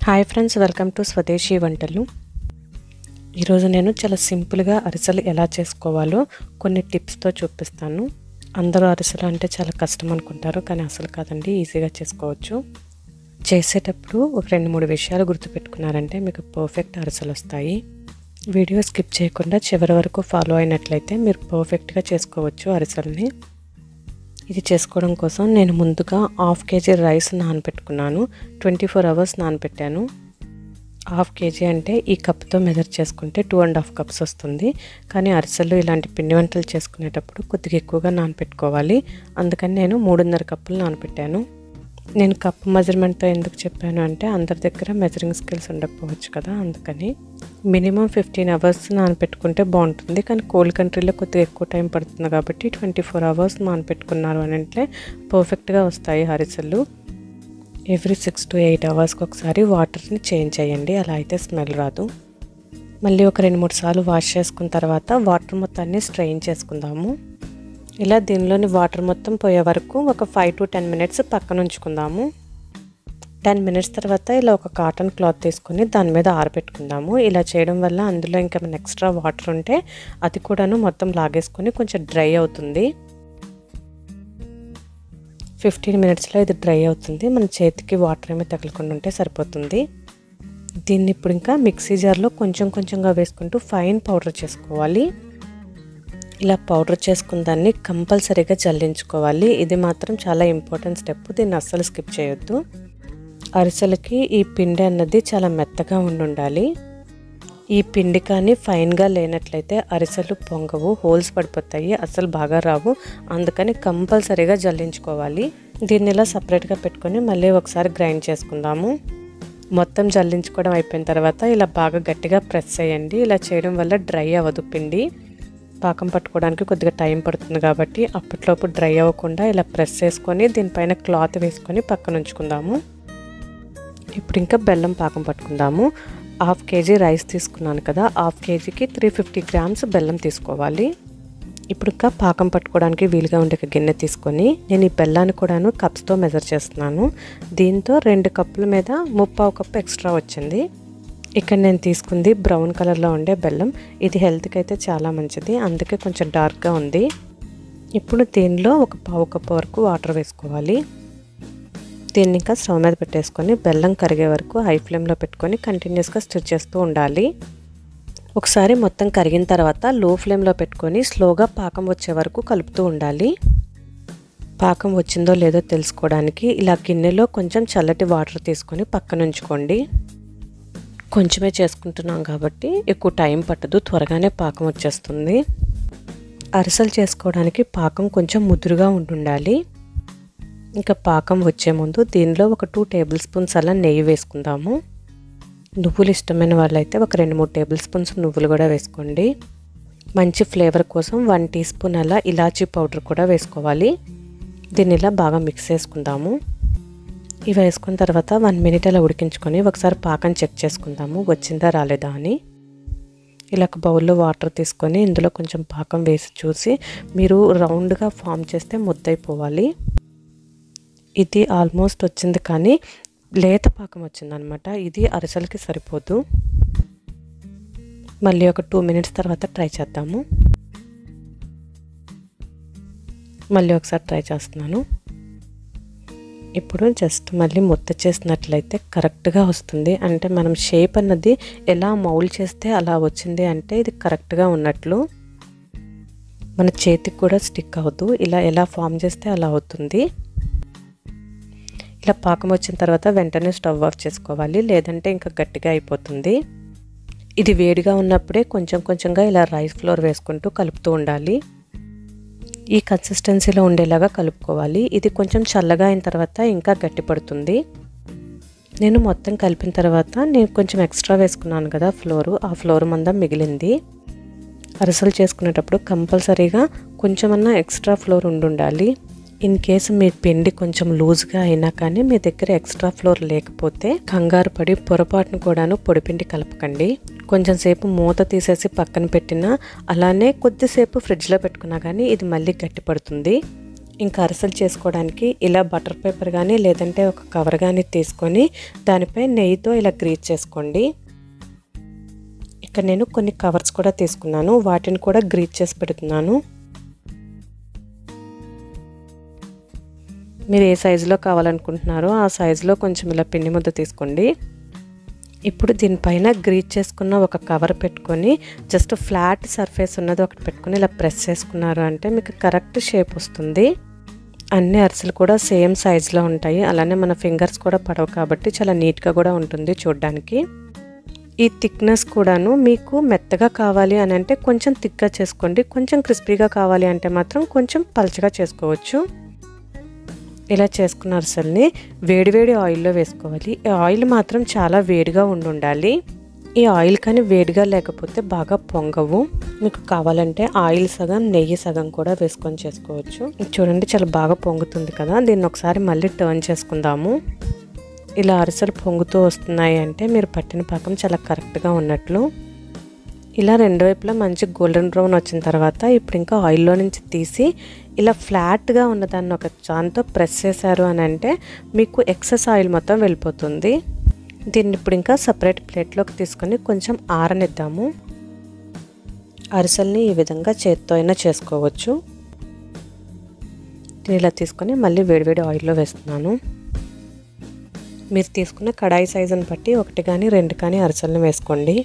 hi friends welcome to స్వదేశీ వంటలు ఈరోజు నేను చాలా సింపుల్గా అరిసెలు ఎలా చేసుకోవాలో కొన్ని టిప్స్తో చూపిస్తాను అందరూ అరిసెలు అంటే చాలా కష్టం అనుకుంటారు కానీ అసలు కాదండి ఈజీగా చేసుకోవచ్చు చేసేటప్పుడు ఒక రెండు మూడు విషయాలు గుర్తుపెట్టుకున్నారంటే మీకు పర్ఫెక్ట్ అరిసెలు వస్తాయి వీడియో స్కిప్ చేయకుండా చివరి వరకు ఫాలో అయినట్లయితే మీరు పర్ఫెక్ట్గా చేసుకోవచ్చు అరిసెల్ని ఇది చేసుకోవడం కోసం నేను ముందుగా హాఫ్ కేజీ రైస్ నానబెట్టుకున్నాను ట్వంటీ ఫోర్ అవర్స్ నానబెట్టాను హాఫ్ కేజీ అంటే ఈ కప్తో మెజర్ చేసుకుంటే టూ అండ్ హాఫ్ కప్స్ వస్తుంది కానీ అరిసెలు ఇలాంటి పిండి వంటలు చేసుకునేటప్పుడు కొద్దిగా ఎక్కువగా నానబెట్టుకోవాలి అందుకని నేను మూడున్నర కప్పులు నానబెట్టాను నేను కప్ మెజర్మెంట్తో ఎందుకు చెప్పాను అంటే అందరి దగ్గర మెజరింగ్ స్కిల్స్ ఉండకపోవచ్చు కదా అందుకని మినిమం ఫిఫ్టీన్ అవర్స్ నానపెట్టుకుంటే బాగుంటుంది కానీ కోల్డ్ కంట్రీలో కొద్దిగా ఎక్కువ టైం పడుతుంది కాబట్టి ట్వంటీ ఫోర్ అవర్స్ నానపెట్టుకున్నారు అని అంటే పర్ఫెక్ట్గా వస్తాయి హరిసెలు ఎవ్రీ సిక్స్ టు ఎయిట్ అవర్స్కి ఒకసారి వాటర్ని చేంజ్ చేయండి అలా అయితే స్మెల్ రాదు మళ్ళీ ఒక రెండు మూడు సార్లు వాష్ చేసుకున్న తర్వాత వాటర్ మొత్తాన్ని స్ట్రెయిన్ చేసుకుందాము ఇలా దీనిలోని వాటర్ మొత్తం పోయే వరకు ఒక ఫైవ్ టు టెన్ మినిట్స్ పక్కన ఉంచుకుందాము టెన్ మినిట్స్ తర్వాత ఇలా ఒక కాటన్ క్లాత్ తీసుకొని దాని మీద ఆరబెట్టుకుందాము ఇలా చేయడం వల్ల అందులో ఇంకా ఎక్స్ట్రా వాటర్ ఉంటే అది కూడాను మొత్తం లాగేసుకొని కొంచెం డ్రై అవుతుంది ఫిఫ్టీన్ మినిట్స్లో ఇది డ్రై అవుతుంది మన చేతికి వాటర్ ఏమీ తగలకుండా ఉంటే సరిపోతుంది దీన్ని ఇప్పుడు ఇంకా మిక్సీ జార్లో కొంచెం కొంచెంగా వేసుకుంటూ ఫైన్ పౌడర్ చేసుకోవాలి ఇలా పౌడర్ చేసుకున్న దాన్ని కంపల్సరీగా జల్లించుకోవాలి ఇది మాత్రం చాలా ఇంపార్టెంట్ స్టెప్ దీన్ని అస్సలు స్కిప్ చేయొద్దు అరిసెలకి ఈ పిండి అన్నది చాలా మెత్తగా ఉండి ఉండాలి ఈ పిండి కానీ ఫైన్గా లేనట్లయితే అరిసెలు పొంగవు హోల్స్ పడిపోతాయి అసలు బాగా రావు అందుకని కంపల్సరీగా జల్లించుకోవాలి దీన్ని ఇలా సపరేట్గా పెట్టుకొని మళ్ళీ ఒకసారి గ్రైండ్ చేసుకుందాము మొత్తం జల్లించుకోవడం అయిపోయిన తర్వాత ఇలా బాగా గట్టిగా ప్రెస్ చేయండి ఇలా చేయడం వల్ల డ్రై అవ్వదు పిండి పాకం పట్టుకోవడానికి కొద్దిగా టైం పడుతుంది కాబట్టి అప్పట్లోపు డ్రై అవ్వకుండా ఇలా ప్రెస్ చేసుకొని దీనిపైన క్లాత్ వేసుకొని పక్కన ఉంచుకుందాము ఇప్పుడు ఇంకా బెల్లం పాకం పట్టుకుందాము హాఫ్ కేజీ రైస్ తీసుకున్నాను కదా హాఫ్ కేజీకి త్రీ ఫిఫ్టీ గ్రామ్స్ బెల్లం తీసుకోవాలి ఇప్పుడు ఇంకా పాకం పట్టుకోవడానికి వీలుగా ఉండే గిన్నె తీసుకొని నేను ఈ బెల్లాన్ని కూడాను కప్స్తో మెజర్ చేస్తున్నాను దీంతో రెండు కప్పుల మీద ముప్పావు కప్పు ఎక్స్ట్రా వచ్చింది ఇక్కడ నేను తీసుకుంది బ్రౌన్ కలర్లో ఉండే బెల్లం ఇది హెల్త్కి అయితే చాలా మంచిది అందుకే కొంచెం డార్క్గా ఉంది ఇప్పుడు దీనిలో ఒక పావు కప్పు వరకు వాటర్ వేసుకోవాలి దీన్ని ఇంకా స్టవ్ మీద పెట్టేసుకొని బెల్లం కరిగే వరకు హై ఫ్లేమ్లో పెట్టుకొని కంటిన్యూస్గా స్టిర్ చేస్తూ ఉండాలి ఒకసారి మొత్తం కరిగిన తర్వాత లో ఫ్లేమ్లో పెట్టుకొని స్లోగా పాకం వచ్చే వరకు కలుపుతూ ఉండాలి పాకం వచ్చిందో లేదో తెలుసుకోవడానికి ఇలా గిన్నెలో కొంచెం చల్లటి వాటర్ తీసుకొని పక్కన ఉంచుకోండి కొంచెమే చేసుకుంటున్నాం కాబట్టి ఎక్కువ టైం పట్టదు త్వరగానే పాకం వచ్చేస్తుంది అరిసెలు చేసుకోవడానికి పాకం కొంచెం ముదురుగా ఉండాలి ఇంకా పాకం వచ్చే ముందు దీనిలో ఒక టూ టేబుల్ స్పూన్స్ అలా నెయ్యి వేసుకుందాము నువ్వులు ఇష్టమైన వాళ్ళైతే ఒక రెండు మూడు టేబుల్ స్పూన్స్ నువ్వులు కూడా వేసుకోండి మంచి ఫ్లేవర్ కోసం వన్ టీ స్పూన్ అలా ఇలాచీ పౌడర్ కూడా వేసుకోవాలి దీన్ని ఇలా బాగా మిక్స్ చేసుకుందాము ఇవి వేసుకున్న తర్వాత వన్ మినిట్ అలా ఉడికించుకొని ఒకసారి పాకం చెక్ చేసుకుందాము వచ్చిందా రాలేదా అని ఇలా ఒక బౌల్లో వాటర్ తీసుకొని ఇందులో కొంచెం పాకం వేసి చూసి మీరు రౌండ్గా ఫామ్ చేస్తే ముద్దైపోవాలి ఇది ఆల్మోస్ట్ వచ్చింది కానీ లేత పాకం వచ్చిందనమాట ఇది అరిసెలకి సరిపోదు మళ్ళీ ఒక టూ మినిట్స్ తర్వాత ట్రై చేద్దాము మళ్ళీ ఒకసారి ట్రై చేస్తున్నాను ఇప్పుడు జస్ట్ మళ్ళీ ముద్ద చేసినట్లయితే కరెక్ట్గా వస్తుంది అంటే మనం షేప్ అన్నది ఎలా మౌల్డ్ చేస్తే అలా వచ్చింది అంటే ఇది కరెక్ట్గా ఉన్నట్లు మన చేతికి కూడా స్టిక్ అవుతూ ఇలా ఎలా ఫామ్ చేస్తే అలా అవుతుంది ఇలా పాకం వచ్చిన తర్వాత వెంటనే స్టవ్ ఆఫ్ చేసుకోవాలి లేదంటే ఇంకా గట్టిగా అయిపోతుంది ఇది వేడిగా ఉన్నప్పుడే కొంచెం కొంచెంగా ఇలా రైస్ ఫ్లోర్ వేసుకుంటూ కలుపుతూ ఉండాలి ఈ కన్సిస్టెన్సీలో ఉండేలాగా కలుపుకోవాలి ఇది కొంచెం చల్లగా అయిన తర్వాత ఇంకా గట్టి పడుతుంది నేను మొత్తం కలిపిన తర్వాత నేను కొంచెం ఎక్స్ట్రా వేసుకున్నాను కదా ఫ్లోరు ఆ ఫ్లోర్ మందం మిగిలింది అరిసెలు చేసుకునేటప్పుడు కంపల్సరీగా కొంచెమన్నా ఎక్స్ట్రా ఫ్లోర్ ఉండాలి ఇన్ కేసు మీ పిండి కొంచెం లూజ్గా అయినా కానీ మీ దగ్గర ఎక్స్ట్రా ఫ్లోర్ లేకపోతే కంగారు పడి పొరపాటును కూడాను పొడిపిండి కలపకండి కొంచెం సేపు మూత తీసేసి పక్కన పెట్టినా అలానే కొద్దిసేపు ఫ్రిడ్జ్లో పెట్టుకున్నా కానీ ఇది మళ్ళీ గట్టి పడుతుంది ఇంకా అరిసెలు చేసుకోవడానికి ఇలా బటర్ పేపర్ కానీ లేదంటే ఒక కవర్ కానీ తీసుకొని దానిపై నెయ్యితో ఇలా గ్రీజ్ చేసుకోండి ఇక్కడ నేను కొన్ని కవర్స్ కూడా తీసుకున్నాను వాటిని కూడా గ్రీజ్ చేసి పెడుతున్నాను మీరు ఏ సైజులో కావాలనుకుంటున్నారో ఆ సైజులో కొంచెం ఇలా పిండి ముద్ద తీసుకోండి ఇప్పుడు దీనిపైన గ్రీజ్ చేసుకున్న ఒక కవర్ పెట్టుకొని జస్ట్ ఫ్లాట్ సర్ఫేస్ ఉన్నది ఒకటి పెట్టుకొని ఇలా ప్రెస్ చేసుకున్నారు అంటే మీకు కరెక్ట్ షేప్ వస్తుంది అన్ని అరిసెలు కూడా సేమ్ సైజులో ఉంటాయి అలానే మన ఫింగర్స్ కూడా పడవు కాబట్టి చాలా నీట్గా కూడా ఉంటుంది చూడడానికి ఈ థిక్నెస్ కూడాను మీకు మెత్తగా కావాలి అని అంటే కొంచెం థిక్గా చేసుకోండి కొంచెం క్రిస్పీగా కావాలి అంటే మాత్రం కొంచెం పలచగా చేసుకోవచ్చు ఇలా చేసుకున్న అరిసెల్ని వేడివేడి ఆయిల్లో వేసుకోవాలి ఈ ఆయిల్ మాత్రం చాలా వేడిగా ఉండి ఉండాలి ఈ ఆయిల్ కానీ వేడిగా లేకపోతే బాగా పొంగవు మీకు కావాలంటే ఆయిల్ సగం నెయ్యి సగం కూడా వేసుకొని చేసుకోవచ్చు చూడండి చాలా బాగా పొంగుతుంది కదా దీన్ని ఒకసారి మళ్ళీ టర్న్ చేసుకుందాము ఇలా అరిసెలు పొంగుతూ వస్తున్నాయి అంటే మీరు పట్టిన పాకం చాలా కరెక్ట్గా ఉన్నట్లు ఇలా రెండు వైపులా మంచి గోల్డెన్ బ్రౌన్ వచ్చిన తర్వాత ఇప్పుడు ఇంకా ఆయిల్లో నుంచి తీసి ఇలా ఫ్లాట్గా ఉన్నదాన్ని ఒక దాంతో ప్రెస్ చేశారు అని అంటే మీకు ఎక్సెస్ ఆయిల్ మొత్తం వెళ్ళిపోతుంది దీన్ని ఇప్పుడు ఇంకా సపరేట్ ప్లేట్లోకి తీసుకొని కొంచెం ఆరనిద్దాము అరిసెల్ని ఈ విధంగా చేత్తో అయినా చేసుకోవచ్చు దీన్ని ఇలా తీసుకొని మళ్ళీ వేడివేడి ఆయిల్లో వేస్తున్నాను మీరు తీసుకున్న కడాయి సైజుని బట్టి ఒకటి కానీ రెండు కానీ అరిసెలను వేసుకోండి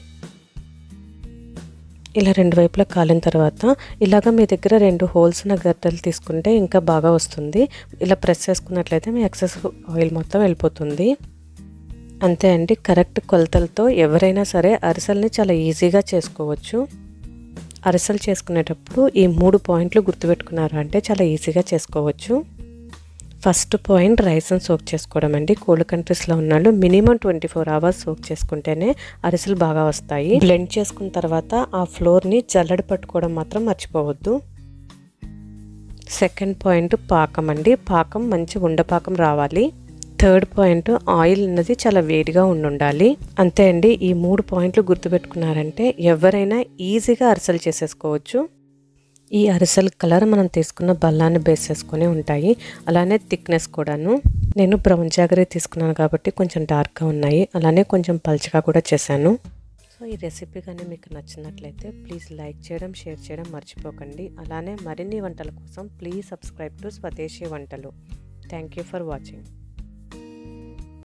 ఇలా రెండు వైపులా కాలిన తర్వాత ఇలాగ మీ దగ్గర రెండు హోల్స్ ఉన్న గడ్డలు తీసుకుంటే ఇంకా బాగా వస్తుంది ఇలా ప్రెస్ చేసుకున్నట్లయితే మీ ఎక్సెస్ ఆయిల్ మొత్తం వెళ్ళిపోతుంది అంతే అండి కరెక్ట్ కొలతలతో ఎవరైనా సరే అరిసెల్ని చాలా ఈజీగా చేసుకోవచ్చు అరిసెలు చేసుకునేటప్పుడు ఈ మూడు పాయింట్లు గుర్తుపెట్టుకున్నారు అంటే చాలా ఈజీగా చేసుకోవచ్చు ఫస్ట్ పాయింట్ రైస్ని సోక్ చేసుకోవడం అండి కోల్డ్ కంట్రీస్లో ఉన్నాళ్ళు minimum twenty four hours soak చేసుకుంటేనే అరిసెలు బాగా వస్తాయి బ్లెండ్ చేసుకున్న తర్వాత ఆ ఫ్లోర్ని జల్లడి పట్టుకోవడం మాత్రం మర్చిపోవద్దు సెకండ్ పాయింట్ పాకం అండి పాకం మంచి ఉండపాకం రావాలి థర్డ్ పాయింట్ ఆయిల్ అన్నది చాలా వేడిగా ఉండాలి అంతే అండి ఈ మూడు పాయింట్లు గుర్తుపెట్టుకున్నారంటే ఎవరైనా ఈజీగా అరిసెలు చేసేసుకోవచ్చు ఈ అరిసెల కలర్ మనం తీసుకున్న బల్లాన్ని బేస్ చేసుకొని ఉంటాయి అలానే థిక్నెస్ కూడాను నేను బ్రౌన్ జాగరీ తీసుకున్నాను కాబట్టి కొంచెం డార్క్గా ఉన్నాయి అలానే కొంచెం పల్చగా కూడా చేశాను సో ఈ రెసిపీ కానీ మీకు నచ్చినట్లయితే ప్లీజ్ లైక్ చేయడం షేర్ చేయడం మర్చిపోకండి అలానే మరిన్ని వంటల కోసం ప్లీజ్ సబ్స్క్రైబ్ టు స్వదేశీ వంటలు థ్యాంక్ యూ ఫర్ వాచింగ్